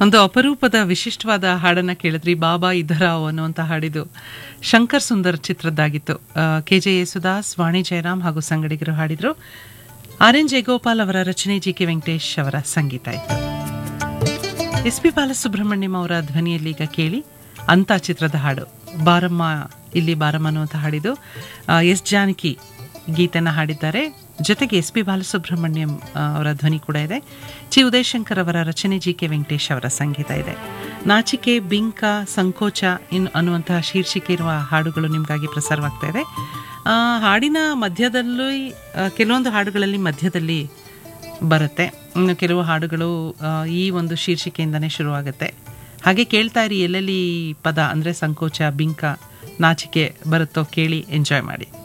ಒಂದು ಅಪರೂಪದ ವಿಶಿಷ್ಟವಾದ ಹಾಡನ್ನ ಕೇಳಿದ್ರಿ ಬಾಬಾ ಇದರಾವ್ ಅನ್ನುವಂಥ ಹಾಡಿದು ಶಂಕರ್ ಸುಂದರ್ ಚಿತ್ರದ್ದಾಗಿತ್ತು ಕೆ ಜೆ ಯೇಸುದಾಸ್ ವಾಣಿ ಜಯರಾಮ್ ಹಾಗೂ ಸಂಗಡಿಗರು ಹಾಡಿದ್ರು ಆರ್ ಎನ್ ಜಯಗೋಪಾಲ್ ಅವರ ರಚನೆ ಜಿ ಕೆ ವೆಂಕಟೇಶ್ ಅವರ ಸಂಗೀತ ಇತ್ತು ಎಸ್ ಪಿ ಬಾಲಸುಬ್ರಹ್ಮಣ್ಯಂ ಅವರ ಧ್ವನಿಯಲ್ಲಿ ಈಗ ಕೇಳಿ ಅಂತ ಚಿತ್ರದ ಹಾಡು ಬಾರಮ್ಮ ಇಲ್ಲಿ ಬಾರಮ್ಮ ಅನ್ನುವಂಥ ಹಾಡಿದು ಆ, ಎಸ್ ಜಾನಕಿ ಗೀತೆನ ಹಾಡಿದ್ದಾರೆ ಜೊತೆಗೆ ಎಸ್ ಪಿ ಬಾಲಸುಬ್ರಹ್ಮಣ್ಯಂ ಆ, ಅವರ ಧ್ವನಿ ಕೂಡ ಇದೆ ಚಿ ಉದಯಶಂಕರ್ ಅವರ ರಚನೆ ಜಿ ಕೆ ವೆಂಕಟೇಶ್ ಅವರ ಸಂಗೀತ ಇದೆ ನಾಚಿಕೆ ಬಿಂಕ ಸಂಕೋಚ ಇನ್ ಅನ್ನುವಂತಹ ಶೀರ್ಷಿಕೆ ಇರುವ ಹಾಡುಗಳು ನಿಮಗಾಗಿ ಪ್ರಸಾರವಾಗ್ತಾ ಇದೆ ಆ, ಹಾಡಿನ ಮಧ್ಯದಲ್ಲೂ ಆ, ಕೆಲವೊಂದು ಹಾಡುಗಳಲ್ಲಿ ಮಧ್ಯದಲ್ಲಿ ಬರುತ್ತೆ ಇನ್ನು ಕೆಲವು ಹಾಡುಗಳು ಆ, ಈ ಒಂದು ಶೀರ್ಷಿಕೆಯಿಂದನೇ ಶುರುವಾಗುತ್ತೆ ಹಾಗೆ ಕೇಳ್ತಾ ಇರಿ ಎಲ್ಲೆಲ್ಲಿ ಪದ ಅಂದರೆ ಸಂಕೋಚ ಬಿಂಕ ನಾಚಿಕೆ ಬರುತ್ತೋ ಕೇಳಿ ಎಂಜಾಯ್ ಮಾಡಿ